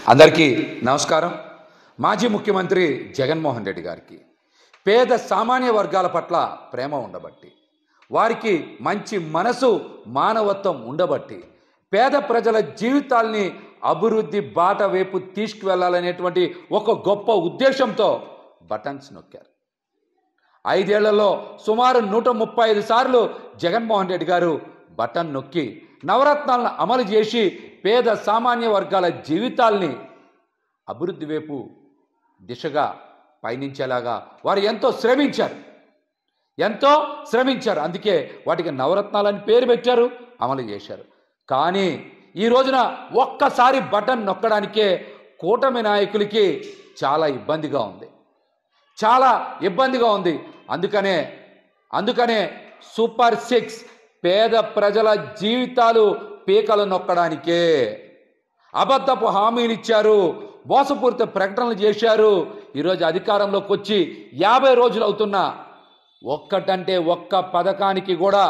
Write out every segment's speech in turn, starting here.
అందరికీ నమస్కారం మాజీ ముఖ్యమంత్రి జగన్మోహన్ రెడ్డి గారికి పేద సామాన్య వర్గాల పట్ల ప్రేమ ఉండబట్టి వారికి మంచి మనసు మానవత్వం ఉండబట్టి పేద ప్రజల జీవితాల్ని అభివృద్ధి బాట వైపు తీసుకువెళ్ళాలనేటువంటి ఒక గొప్ప ఉద్దేశంతో బటన్స్ నొక్కారు ఐదేళ్లలో సుమారు నూట ముప్పై ఐదు సార్లు జగన్మోహన్ రెడ్డి గారు బటన్ నొక్కి నవరత్నాలను అమలు చేసి పేద సామాన్య వర్గాల జీవితాల్ని అభివృద్ధి వైపు దిశగా పయనించేలాగా వారు ఎంతో శ్రమించారు ఎంతో శ్రమించారు అందుకే వాటికి నవరత్నాలని పేరు పెట్టారు అమలు చేశారు కానీ ఈ రోజున ఒక్కసారి బటన్ నొక్కడానికే కూటమి నాయకులకి చాలా ఇబ్బందిగా ఉంది చాలా ఇబ్బందిగా ఉంది అందుకనే అందుకనే సూపర్ సిక్స్ పేద ప్రజల జీవితాలు పీకలు నొక్కడానికే అబద్ధపు హామీలు ఇచ్చారు మోసపూరిత ప్రకటనలు చేశారు ఈరోజు అధికారంలోకి వచ్చి యాభై రోజులు అవుతున్నా ఒక్కటంటే ఒక్క పథకానికి కూడా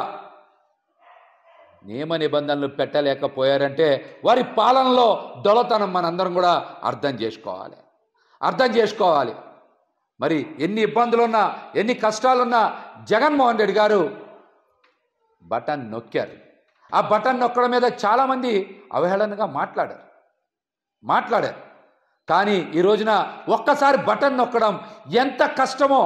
నియమ నిబంధనలు పెట్టలేకపోయారంటే వారి పాలనలో దొలతనం మనందరం కూడా అర్థం చేసుకోవాలి అర్థం చేసుకోవాలి మరి ఎన్ని ఇబ్బందులున్నా ఎన్ని కష్టాలున్నా జగన్మోహన్ రెడ్డి గారు బటన్ నొక్కారు ఆ బటన్ నొక్కడం మీద చాలామంది అవహేళనగా మాట్లాడారు మాట్లాడారు కానీ ఈ రోజున ఒక్కసారి బటన్ నొక్కడం ఎంత కష్టమో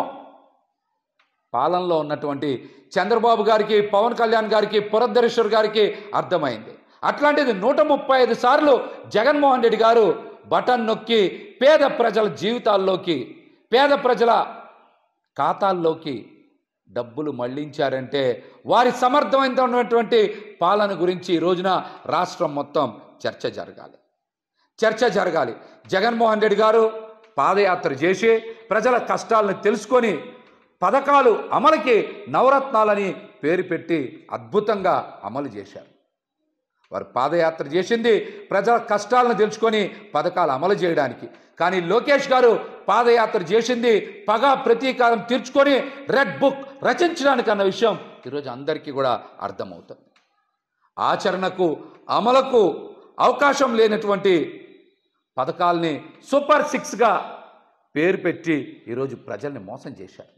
పాలనలో ఉన్నటువంటి చంద్రబాబు గారికి పవన్ కళ్యాణ్ గారికి పురంధరేశ్వర్ గారికి అర్థమైంది అట్లాంటిది నూట ముప్పై ఐదు సార్లు జగన్మోహన్ రెడ్డి గారు బటన్ నొక్కి పేద ప్రజల జీవితాల్లోకి పేద ప్రజల ఖాతాల్లోకి డబ్బులు మళ్లించారంటే వారి సమర్థవంతమైనటువంటి పాలన గురించి ఈ రోజున రాష్ట్రం మొత్తం చర్చ జరగాలి చర్చ జరగాలి జగన్మోహన్ రెడ్డి గారు పాదయాత్ర చేసి ప్రజల కష్టాలను తెలుసుకొని పథకాలు అమలుకి నవరత్నాలని పేరు పెట్టి అద్భుతంగా అమలు చేశారు వారు పాదయాత్ర చేసింది ప్రజల కష్టాలను తెలుసుకొని పథకాలు అమలు చేయడానికి కానీ లోకేష్ గారు పాదయాత్ర చేసింది పగ ప్రతీకారం తీర్చుకొని రెడ్ బుక్ రచించడానికి అన్న విషయం ఈరోజు అందరికీ కూడా అర్థమవుతుంది ఆచరణకు అమలుకు అవకాశం లేనటువంటి పథకాల్ని సూపర్ సిక్స్గా పేరు పెట్టి ఈరోజు ప్రజల్ని మోసం చేశారు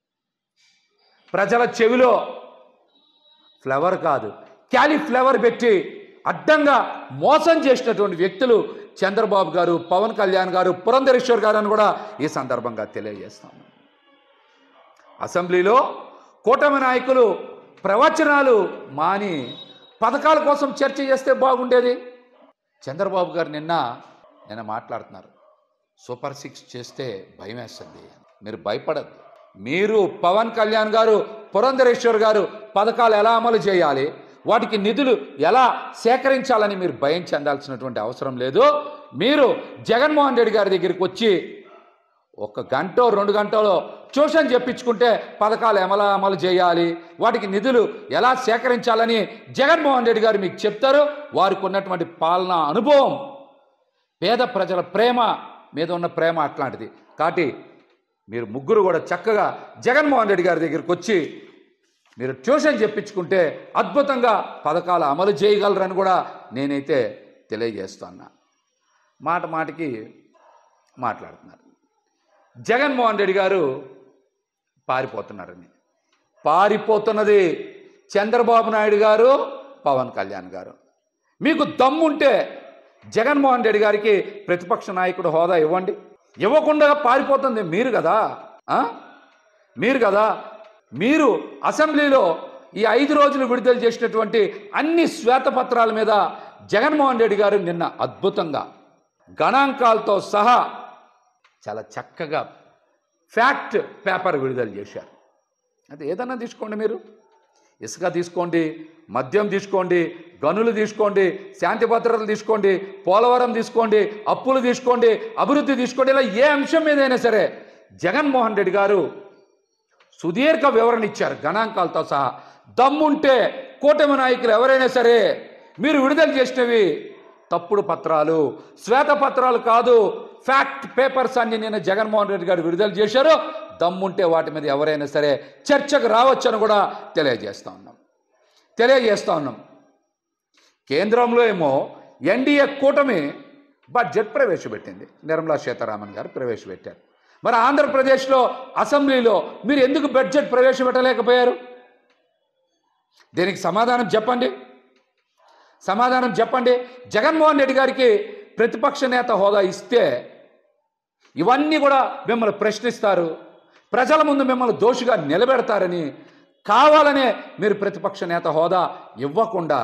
ప్రజల చెవిలో ఫ్లవర్ కాదు క్యాలీఫ్లవర్ పెట్టి అడ్డంగా మోసం చేసినటువంటి వ్యక్తులు చంద్రబాబు గారు పవన్ కళ్యాణ్ గారు పురంధరేశ్వర్ గారు అని కూడా ఈ సందర్భంగా తెలియజేస్తాను అసెంబ్లీలో కూటమి నాయకులు ప్రవచనాలు మాని పథకాల కోసం చర్చ చేస్తే బాగుండేది చంద్రబాబు గారు నిన్న నిన్న మాట్లాడుతున్నారు సూపర్ సిక్స్ చేస్తే భయం వేస్తుంది మీరు భయపడద్దు మీరు పవన్ కళ్యాణ్ గారు పురంధరేశ్వర్ గారు పథకాలు ఎలా అమలు చేయాలి వాటికి నిధులు ఎలా సేకరించాలని మీరు భయం చెందాల్సినటువంటి అవసరం లేదు మీరు జగన్మోహన్ రెడ్డి గారి దగ్గరికి వచ్చి ఒక గంట రెండు గంటలో ట్యూషన్ చెప్పించుకుంటే పథకాలు ఎలా అమలు చేయాలి వాటికి నిధులు ఎలా సేకరించాలని జగన్మోహన్ రెడ్డి గారు మీకు చెప్తారు వారికి ఉన్నటువంటి పాలన అనుభవం పేద ప్రజల ప్రేమ మీద ఉన్న ప్రేమ అట్లాంటిది కాబట్టి మీరు ముగ్గురు కూడా చక్కగా జగన్మోహన్ రెడ్డి గారి దగ్గరికి వచ్చి మీరు ట్యూషన్ చెప్పించుకుంటే అద్భుతంగా పథకాలు అమలు చేయగలరని కూడా నేనైతే తెలియజేస్తున్నా మాట మాటకి మాట్లాడుతున్నారు జగన్మోహన్ రెడ్డి గారు పారిపోతున్నారని పారిపోతున్నది చంద్రబాబు నాయుడు గారు పవన్ కళ్యాణ్ గారు మీకు దమ్ముంటే జగన్మోహన్ రెడ్డి గారికి ప్రతిపక్ష నాయకుడు హోదా ఇవ్వండి ఇవ్వకుండా పారిపోతుంది మీరు కదా ఆ? మీరు కదా మీరు అసెంబ్లీలో ఈ ఐదు రోజులు విడుదల చేసినటువంటి అన్ని శ్వేతపత్రాల మీద జగన్మోహన్ రెడ్డి గారు నిన్న అద్భుతంగా గణాంకాలతో సహా చాలా చక్కగా ఫ్యాక్ట్ పేపర్ విడుదల చేశారు అది ఏదన్నా తీసుకోండి మీరు ఇసుక తీసుకోండి మద్యం తీసుకోండి గనులు తీసుకోండి శాంతి భద్రతలు తీసుకోండి పోలవరం తీసుకోండి అప్పులు తీసుకోండి అభివృద్ధి తీసుకోండి ఇలా ఏ అంశం మీదైనా సరే జగన్మోహన్ రెడ్డి గారు సుదీర్ఘ వివరణ ఇచ్చారు గణాంకాలతో సహా దమ్ముంటే కూటమి నాయకులు ఎవరైనా సరే మీరు విడుదల చేసినవి తప్పుడు పత్రాలు శ్వేత పత్రాలు కాదు ఫ్యాక్ట్ పేపర్స్ అన్ని నేను జగన్మోహన్ రెడ్డి గారు విడుదల చేశారు దమ్ముంటే వాటి మీద ఎవరైనా సరే చర్చకు రావచ్చని కూడా తెలియజేస్తా ఉన్నాం తెలియజేస్తా ఉన్నాం కేంద్రంలో ఏమో ఎన్డీఏ కూటమి బడ్జెట్ ప్రవేశపెట్టింది నిర్మలా సీతారామన్ గారు ప్రవేశపెట్టారు మరి ఆంధ్రప్రదేశ్లో అసెంబ్లీలో మీరు ఎందుకు బడ్జెట్ ప్రవేశపెట్టలేకపోయారు దీనికి సమాధానం చెప్పండి సమాధానం చెప్పండి జగన్మోహన్ రెడ్డి గారికి ప్రతిపక్ష నేత హోదా ఇస్తే ఇవన్నీ కూడా మిమ్మల్ని ప్రశ్నిస్తారు ప్రజల ముందు మిమ్మల్ని దోషిగా నిలబెడతారని కావాలనే మీరు ప్రతిపక్ష నేత హోదా ఇవ్వకుండా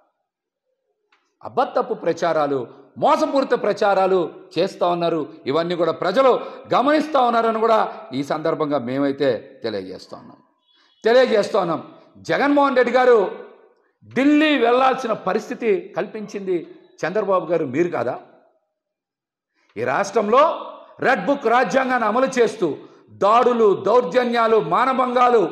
అబద్ధపు ప్రచారాలు మోసపూరిత ప్రచారాలు చేస్తూ ఉన్నారు ఇవన్నీ కూడా ప్రజలు గమనిస్తూ ఉన్నారని కూడా ఈ సందర్భంగా మేమైతే తెలియజేస్తూ ఉన్నాం తెలియజేస్తూ ఉన్నాం జగన్మోహన్ రెడ్డి గారు ఢిల్లీ వెళ్ళాల్సిన పరిస్థితి కల్పించింది చంద్రబాబు గారు మీరు కాదా ఈ రాష్ట్రంలో రెడ్ బుక్ రాజ్యాంగాన్ని అమలు చేస్తూ దాడులు దౌర్జన్యాలు మానభంగాలు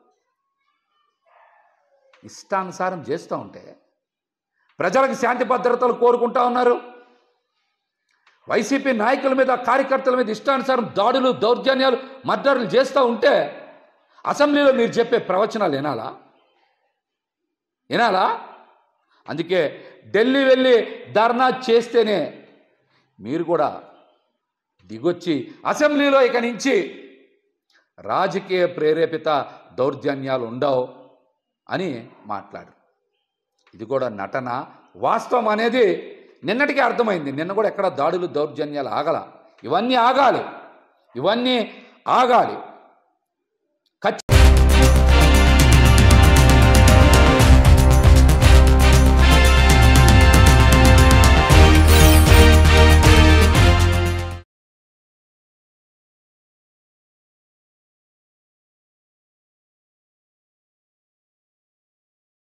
ఇష్టానుసారం చేస్తూ ఉంటే ప్రజలకు శాంతి భద్రతలు కోరుకుంటా ఉన్నారు వైసీపీ నాయకుల మీద కార్యకర్తల మీద ఇష్టానుసారం దాడులు దౌర్జన్యాలు మర్డర్లు చేస్తూ ఉంటే అసెంబ్లీలో మీరు చెప్పే ప్రవచనాలు వినాలా వినాలా అందుకే ఢిల్లీ వెళ్ళి ధర్నా చేస్తేనే మీరు కూడా దిగొచ్చి అసెంబ్లీలో ఇక నుంచి రాజకీయ ప్రేరేపిత దౌర్జన్యాలు ఉండవు అని మాట్లాడు ఇది కూడా నటన వాస్తవం అనేది నిన్నటికే అర్థమైంది నిన్న కూడా ఎక్కడ దాడులు దౌర్జన్యాలు ఆగల ఇవన్నీ ఆగాలి ఇవన్నీ ఆగాలి